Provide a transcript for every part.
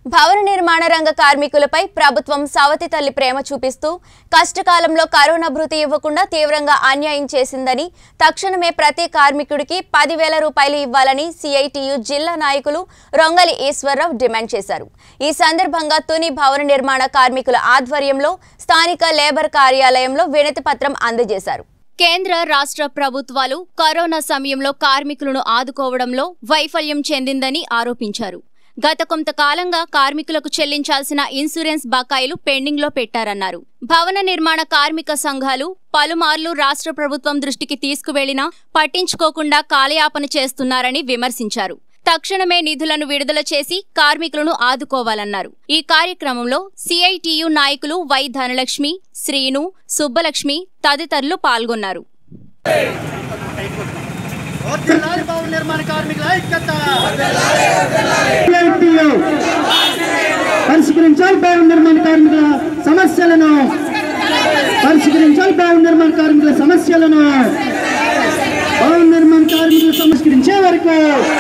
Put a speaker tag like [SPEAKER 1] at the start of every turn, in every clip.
[SPEAKER 1] భవన నిర్మాణ రంగ కార్మికులపై ప్రభుత్వం సవతి తల్లి ప్రేమ చూపిస్తూ కష్టకాలంలో కరోనా భృతి ఇవ్వకుండా తీవ్రంగా అన్యాయం చేసిందని తక్షణమే ప్రతి కార్మికుడికి పదివేల రూపాయలు ఇవ్వాలని సిఐటియు జిల్లా నాయకులు రొంగలి ఈశ్వరరావు డిమాండ్ చేశారు ఈ సందర్భంగా తుని భవన నిర్మాణ కార్మికుల ఆధ్వర్యంలో స్థానిక లేబర్ కార్యాలయంలో వినతి పత్రం అందజేశారు కేంద్ర రాష్ట్ర ప్రభుత్వాలు కరోనా సమయంలో కార్మికులను ఆదుకోవడంలో వైఫల్యం చెందిందని ఆరోపించారు గత కొంతకాలంగా కార్మికులకు చెల్లించాల్సిన ఇన్సూరెన్స్ బకాయిలు పెండింగ్ లో పెట్టారన్నారు భవన నిర్మాణ కార్మిక సంఘాలు పలుమార్లు రాష్ట్ర ప్రభుత్వం దృష్టికి తీసుకువెళ్లినా పట్టించుకోకుండా కాలయాపన చేస్తున్నారని విమర్శించారు తక్షణమే నిధులను విడుదల చేసి కార్మికులను ఆదుకోవాలన్నారు ఈ కార్యక్రమంలో సిఐటియు నాయకులు వై ధనలక్ష్మి శ్రీను సుబ్బలక్ష్మి తదితరులు పాల్గొన్నారు
[SPEAKER 2] వర్ధిల్లాలి భవన నిర్మాణ కార్మికుల ఐక్యత
[SPEAKER 3] ఐటీయు పరిష్కరించాలి భవన నిర్మాణ కార్మికుల సమస్యలను పరిష్కరించాలి భవన నిర్మాణ కార్మికుల సమస్యలను భవన నిర్మాణ కార్మికులు సమస్కరించే వరకు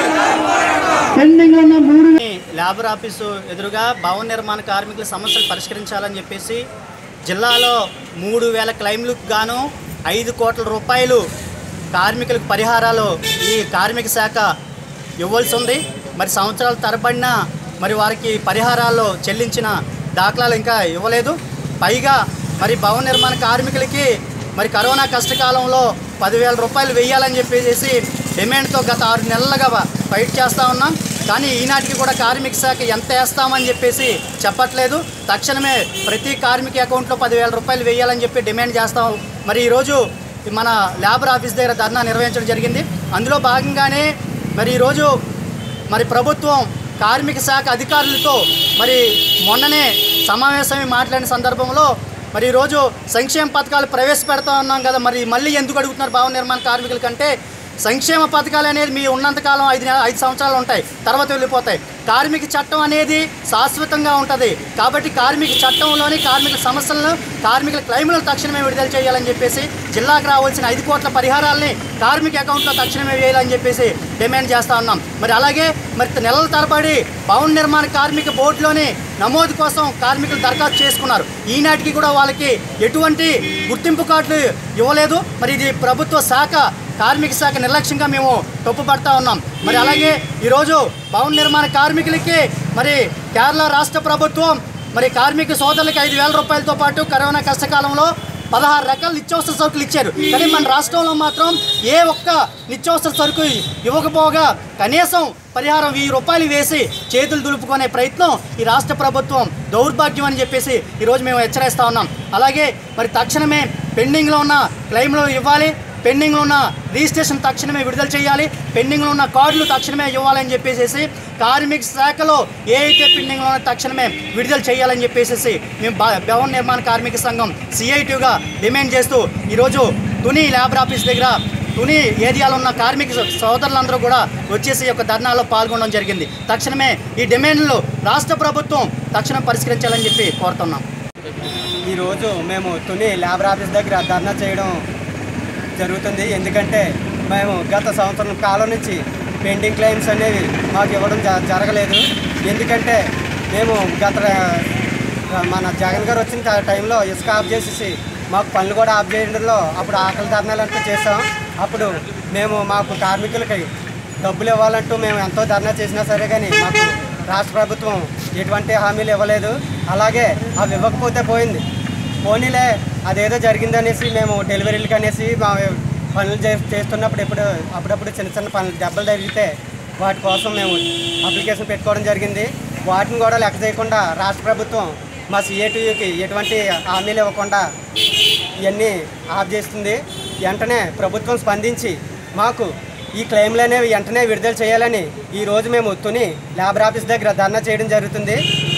[SPEAKER 3] పెండింగ్ ఉన్న మూడు
[SPEAKER 2] లేబర్ ఆఫీసు ఎదురుగా భవన నిర్మాణ కార్మికుల సమస్యలు పరిష్కరించాలని చెప్పేసి జిల్లాలో మూడు వేల క్లైమ్లకు గాను ఐదు కోట్ల రూపాయలు కార్మికులకు పరిహారాలు ఈ కార్మిక శాఖ ఇవ్వాల్సి ఉంది మరి సంవత్సరాల తరబడిన మరి వారికి పరిహారాలు చెల్లించిన దాఖలాలు ఇంకా ఇవ్వలేదు పైగా మరి భవన నిర్మాణ కార్మికులకి మరి కరోనా కష్టకాలంలో పదివేల రూపాయలు వెయ్యాలని చెప్పేసి డిమాండ్తో గత ఆరు నెలలుగా ఫైట్ చేస్తూ ఉన్నాం కానీ ఈనాటికి కూడా కార్మిక శాఖ ఎంత వేస్తామని చెప్పేసి చెప్పట్లేదు తక్షణమే ప్రతి కార్మిక అకౌంట్లో పదివేల రూపాయలు వేయాలని చెప్పి డిమాండ్ చేస్తాం మరి ఈరోజు మన లేబర్ ఆఫీస్ దగ్గర ధర్నా నిర్వహించడం జరిగింది అందులో భాగంగానే మరి ఈరోజు మరి ప్రభుత్వం కార్మిక శాఖ అధికారులతో మరి మొన్ననే సమావేశమై మాట్లాడిన సందర్భంలో మరి ఈరోజు సంక్షేమ పథకాలు ప్రవేశపెడతా ఉన్నాం కదా మరి మళ్ళీ ఎందుకు అడుగుతున్నారు భవన నిర్మాణ కార్మికుల కంటే సంక్షేమ పథకాలు అనేది మీ ఉన్నంతకాలం ఐదు నెల ఐదు సంవత్సరాలు ఉంటాయి తర్వాత వెళ్ళిపోతాయి కార్మిక చట్టం అనేది శాశ్వతంగా ఉంటుంది కాబట్టి కార్మిక చట్టంలోని కార్మికుల సమస్యలను కార్మికుల క్లైములను తక్షణమే విడుదల చేయాలని చెప్పేసి జిల్లాకు రావాల్సిన ఐదు కోట్ల పరిహారాలని కార్మిక అకౌంట్లో తక్షణమే వేయాలని చెప్పేసి డిమాండ్ చేస్తూ ఉన్నాం మరి అలాగే మరి నెలల తరబడి భవన నిర్మాణ కార్మిక బోర్డులోని నమోదు కోసం కార్మికులు దరఖాస్తు చేసుకున్నారు ఈనాటికి కూడా వాళ్ళకి ఎటువంటి గుర్తింపు కార్డులు ఇవ్వలేదు మరి ఇది ప్రభుత్వ శాఖ కార్మిక శాఖ నిర్లక్ష్యంగా మేము తప్పుపడతా ఉన్నాం మరి అలాగే ఈరోజు భవన నిర్మాణ కార్మికులకి మరి కేరళ రాష్ట్ర ప్రభుత్వం మరి కార్మిక సోదరులకి ఐదు వేల రూపాయలతో పాటు కరోనా కష్టకాలంలో పదహారు రకాల నిత్యావసర సరుకులు ఇచ్చారు కానీ మన రాష్ట్రంలో మాత్రం ఏ ఒక్క నిత్యావసర సరుకు ఇవ్వకపోగా కనీసం పరిహారం వెయ్యి రూపాయలు వేసి చేతులు దులుపుకునే ప్రయత్నం ఈ రాష్ట్ర ప్రభుత్వం దౌర్భాగ్యం అని చెప్పేసి ఈరోజు మేము హెచ్చరిస్తా ఉన్నాం అలాగే మరి తక్షణమే పెండింగ్లో ఉన్న క్లెయిమ్లు ఇవ్వాలి పెండింగ్లో ఉన్న రిజిస్ట్రేషన్ తక్షణమే విడుదల చేయాలి పెండింగ్లో ఉన్న కార్డులు తక్షణమే ఇవ్వాలని చెప్పేసి కార్మిక శాఖలో ఏ అయితే పెండింగ్లో ఉన్న తక్షణమే విడుదల చేయాలని చెప్పేసి మేము భ- భవన నిర్మాణ కార్మిక సంఘం సిఐటిగా డిమాండ్ చేస్తూ ఈరోజు తుని లేబర్ ఆఫీస్ దగ్గర తుని ఏరియాలో ఉన్న కార్మిక సో- సోదరులందరూ కూడా వచ్చేసి ఈ యొక్క ధర్నాలో పాల్గొనడం జరిగింది తక్షణమే ఈ డిమాండ్లు రాష్ట్ర ప్రభుత్వం తక్షణం పరిష్కరించాలని చెప్పి కోరుతున్నాం
[SPEAKER 4] ఈరోజు మేము తుని లేబర్ ఆఫీస్ దగ్గర ధర్నా చేయడం జరుగుతుంది ఎందుకంటే మేము గత సంవత్సరం కాలం నుంచి పెండింగ్ క్లెయిమ్స్ అనేవి మాకు ఇవ్వడం జ- జరగలేదు ఎందుకంటే మేము గత ఆ, మన జగన్ గారు వచ్చిన ట- టైంలో ఇసుక ఆఫ్ చేసేసి మాకు పనులు కూడా ఆఫ్ చేయడంలో అప్పుడు ఆకలి ధర్నాలు అంటూ చేసాం అప్పుడు మేము మాకు కార్మికులకి డబ్బులు ఇవ్వాలంటూ మేము ఎంతో ధర్నా చేసినా సరే కానీ మాకు రాష్ట్ర ప్రభుత్వం ఎటువంటి హామీలు ఇవ్వలేదు అలాగే అవి ఇవ్వకపోతే పోయింది పోనీలే అదేదో జరిగిందనేసి మేము డెలివరీలకు అనేసి మా పనులు చే చేస్తున్నప్పుడు ఎప్పుడు అప్పుడప్పుడు చిన్న చిన్న పనులు దెబ్బలు జరిగితే వాటి కోసం మేము అప్లికేషన్ పెట్టుకోవడం జరిగింది వాటిని కూడా లెక్క చేయకుండా రాష్ట్ర ప్రభుత్వం మా సిఏటీయూకి ఎటువంటి హామీలు ఇవ్వకుండా ఇవన్నీ ఆఫ్ చేస్తుంది వెంటనే ప్రభుత్వం స్పందించి మాకు ఈ క్లెయిమ్లు అనేవి వెంటనే విడుదల చేయాలని ఈ రోజు మేము తుని లేబర్ ఆఫీస్ దగ్గర ధర్నా చేయడం జరుగుతుంది